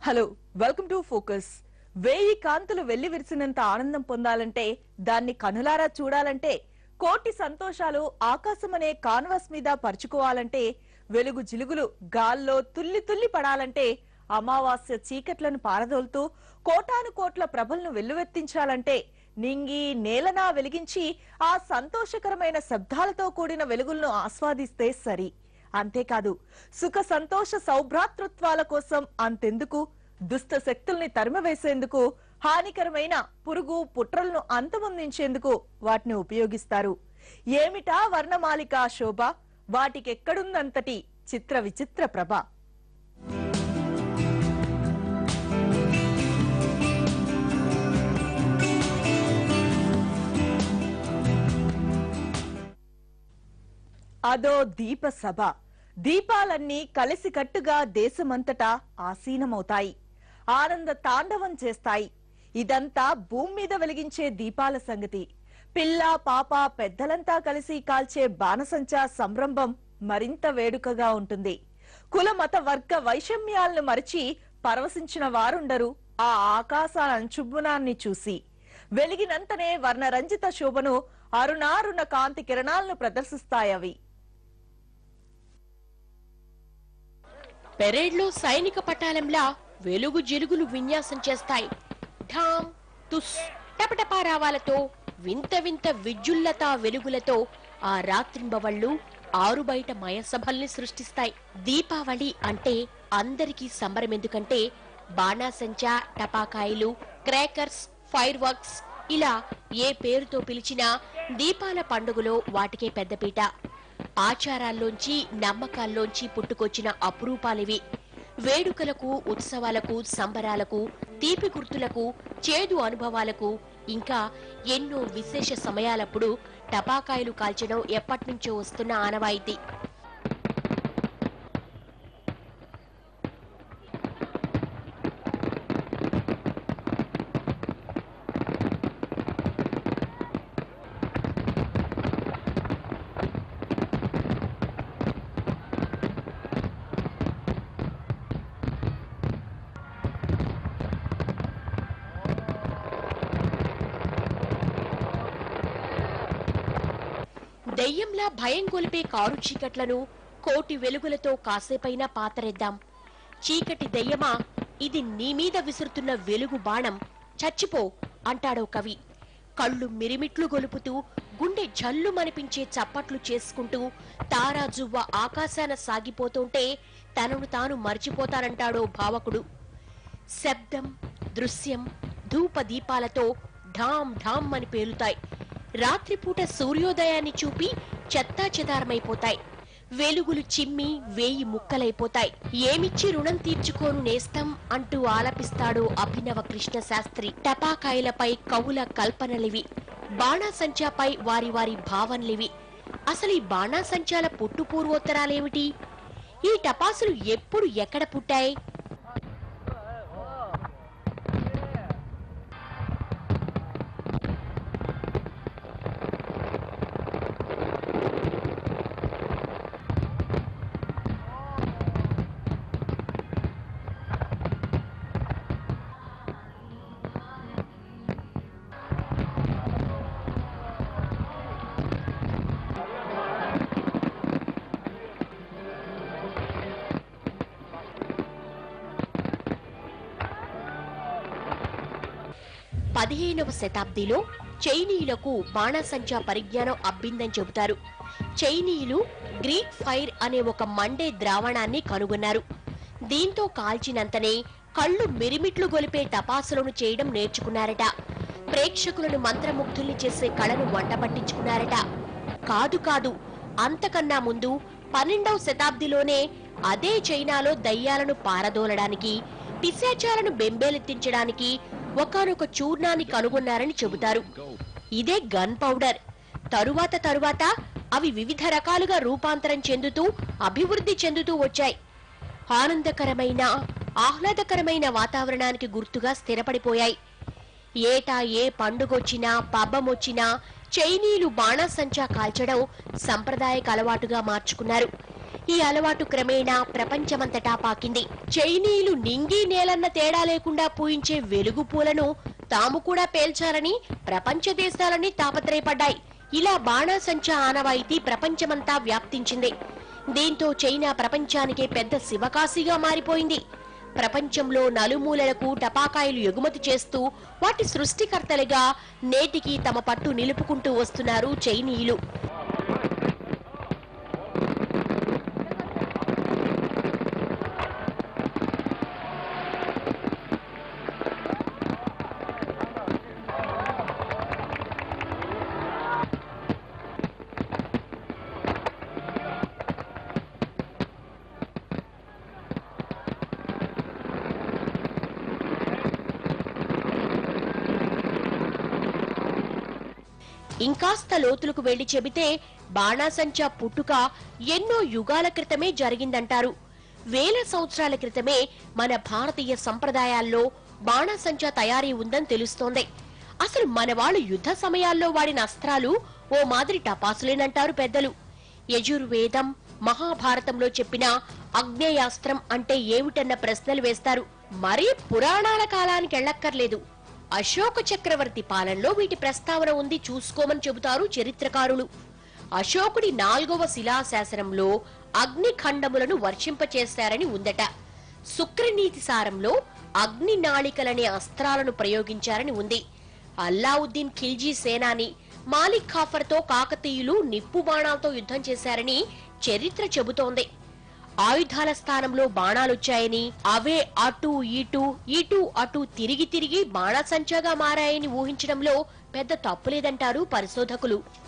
hello welcome to focus వేయి కాంతులు వెళ్లి విరిసినంత ఆనందం పొందాలంటే దాన్ని కనులారా చూడాలంటే కోటి సంతోషాలు ఆకాశం అనే కాన్వాస్ మీద పరుచుకోవాలంటే వెలుగు జిలుగులు గాల్లో తుల్లి తుల్లి పడాలంటే అమావాస్య చీకట్లను పారదోలుతూ కోటాను కోట్ల ప్రభలను వెల్లువెత్తించాలంటే నింగి నేలనా వెలిగించి ఆ సంతోషకరమైన శబ్దాలతో కూడిన వెలుగులను ఆస్వాదిస్తే సరి అంతేకాదు సుఖ సంతోష సౌభ్రాతృత్వాల కోసం అంతెందుకు దుష్ట శక్తుల్ని తరిమివేసేందుకు హానికరమైన పురుగు పుట్రలను అంతమొందించేందుకు వాటిని ఉపయోగిస్తారు ఏమిటా వర్ణమాలిక శోభ వాటికెక్కడుందంతటి చిత్ర విచిత్ర ప్రభ అదో దీప సభ దీపాలన్నీ కలిసికట్టుగా దేశమంతటా ఆసీనమవుతాయి ఆనంద తాండవం చేస్తాయి ఇదంతా భూమి మీద వెలిగించే దీపాల సంగతి పిల్ల పాప పెద్దలంతా కలిసి కాల్చే బాణసంచా సంరంభం మరింత వేడుకగా ఉంటుంది కుల మత వర్గ వైషమ్యాలను మరిచి పరవశించిన వారుండరు ఆ ఆకాశ అంచుబునాన్ని చూసి వెలిగినంతనే వర్ణరంజిత శోభను అరుణారుణ కాంతి కిరణాలను ప్రదర్శిస్తాయవి పెరేడ్లో సైనిక పటాలంలా వెలుగు జిలుగులు విన్యాసం చేస్తాయి ఢామ్ తుస్ టపటపా రావాలతో వింత వింత విద్యుల్లతా వెలుగులతో ఆ రాత్రింబవళ్ళు ఆరుబయట మయసభల్ని సృష్టిస్తాయి దీపావళి అంటే అందరికీ సంబరం ఎందుకంటే బాణాసంచా టపాకాయలు క్రాకర్స్ ఫైర్ వర్క్స్ ఇలా ఏ పేరుతో పిలిచినా దీపాల పండుగలో వాటికే పెద్దపీట ఆచారాల్లోంచి నమ్మకాల్లోంచి పుట్టుకొచ్చిన అపురూపాలివి వేడుకలకు ఉత్సవాలకు సంబరాలకు తీపి గుర్తులకు చేదు అనుభవాలకు ఇంకా ఎన్నో విశేష సమయాలప్పుడు టపాకాయలు కాల్చడం ఎప్పటినుంచో వస్తున్న ఆనవాయితీ దెయ్యంలా భయం గొలిపే కారు చీకట్లను కోటి వెలుగులతో కాసేపైనా పాతరేద్దాం చీకటి దెయ్యమా ఇది నీ మీద విసురుతున్న వెలుగు బాణం చచ్చిపో అంటాడో కవి కళ్ళు మిరిమిట్లు గొలుపుతూ గుండె జల్లుమనిపించే చప్పట్లు చేసుకుంటూ తారాజువ్వ ఆకాశాన సాగిపోతుంటే తనను తాను మర్చిపోతానంటాడో భావకుడు శబ్దం దృశ్యం ధూప దీపాలతో ఢామ్ ఢామ్ అని పేలుతాయి రాత్రిపూట సూర్యోదయాన్ని చూపి చెత్తా చెదారమైపోతాయి వెలుగులు చిమ్మి వేయి ముక్కలైపోతాయి ఏమిచ్చి రుణం తీర్చుకోను నేస్తం అంటూ ఆలపిస్తాడు అభినవ కృష్ణ శాస్త్రి టపాకాయలపై కవుల కల్పనలివి బాణాసంచాపై వారి వారి భావనలివి అసలు ఈ బాణాసంచాల పుట్టు పూర్వోత్తరాలేమిటి ఈ టపాసులు ఎప్పుడు ఎక్కడ పుట్టాయి పదిహేనవ శతాబ్దిలో చైనీయులకు బాణాసంచా పరిజ్ఞానం అబ్బిందని చెబుతారు చైనీయులు గ్రీక్ ఫైర్ అనే ఒక మండే ద్రావణాన్ని కనుగొన్నారు దీంతో కాల్చినంతనే కళ్ళు మిరిమిట్లు గొలిపే టపాసులను చేయడం నేర్చుకున్నారట ప్రేక్షకులను మంత్రముగ్ధుల్ని చేసే కళను వంట పట్టించుకున్నారట కాదు కాదు అంతకన్నా ముందు పన్నెండవ శతాబ్దిలోనే అదే చైనాలో దయ్యాలను పారదోలడానికి పిశాచాలను బెంబేలెత్తించడానికి ఒకానొక చూర్ణాన్ని కనుగొన్నారని చెబుతారు ఇదే గన్ పౌడర్ తరువాత తరువాత అవి వివిధ రకాలుగా రూపాంతరం చెందుతూ అభివృద్ధి చెందుతూ వచ్చాయి ఆనందకరమైన ఆహ్లాదకరమైన వాతావరణానికి గుర్తుగా స్థిరపడిపోయాయి ఏటా ఏ పండుగొచ్చినా పబ్బమొచ్చినా చైనీయులు బాణాసంచా కాల్చడం సంప్రదాయక అలవాటుగా మార్చుకున్నారు ఈ అలవాటు క్రమేణా ప్రపంచమంతటా పాకింది చైనీయులు నింగి నేలన్న తేడా లేకుండా పూయించే వెలుగు పూలను తాము కూడా పేల్చాలని ప్రపంచ దేశాలని తాపత్రయపడ్డాయి ఇలా బాణాసంచా ఆనవాయితీ ప్రపంచమంతా వ్యాప్తించింది దీంతో చైనా ప్రపంచానికే పెద్ద శివకాశిగా మారిపోయింది ప్రపంచంలో నలుమూలలకు టపాకాయలు ఎగుమతి చేస్తూ వాటి సృష్టికర్తలుగా నేటికి తమ పట్టు నిలుపుకుంటూ వస్తున్నారు చైనీయులు ఇంకాస్త లోతులకు వెళ్లి చెబితే బాణాసంచా పుట్టుక ఎన్నో యుగాల క్రితమే జరిగిందంటారు వేల సంవత్సరాల క్రితమే మన భారతీయ సంప్రదాయాల్లో బాణాసంచా తయారీ ఉందని తెలుస్తోంది అసలు మన వాళ్ళు యుద్ధ సమయాల్లో వాడిన అస్త్రాలు ఓ మాదిరి టపాసులేనంటారు పెద్దలు యజుర్వేదం మహాభారతంలో చెప్పిన అగ్నేయాస్త్రం అంటే ఏమిటన్న ప్రశ్నలు వేస్తారు మరీ పురాణాల కాలానికి ఎళ్ళక్కర్లేదు అశోక చక్రవర్తి పాలనలో వీటి ప్రస్తావన ఉంది చూసుకోమని చెబుతారు చరిత్రకారులు అశోకుడి నాల్గవ శిలాశాసనంలో అగ్ని ఖండములను వర్షింపచేశారని ఉందట శుక్రనీతి సారంలో అగ్ని నాళికలనే అస్త్రాలను ప్రయోగించారని ఉంది అల్లావుద్దీన్ ఖిల్జీ సేనాని మాలిక్ ఖాఫర్తో కాకతీయులు నిప్పు బాణాలతో యుద్ధం చేశారని చరిత్ర చెబుతోంది ఆయుధాల స్థానంలో బాణాలొచ్చాయని అవే అటు ఇటు ఇటు అటు తిరిగి తిరిగి బాణాసంచాగా మారాయని ఊహించడంలో పెద్ద తప్పులేదంటారు పరిశోధకులు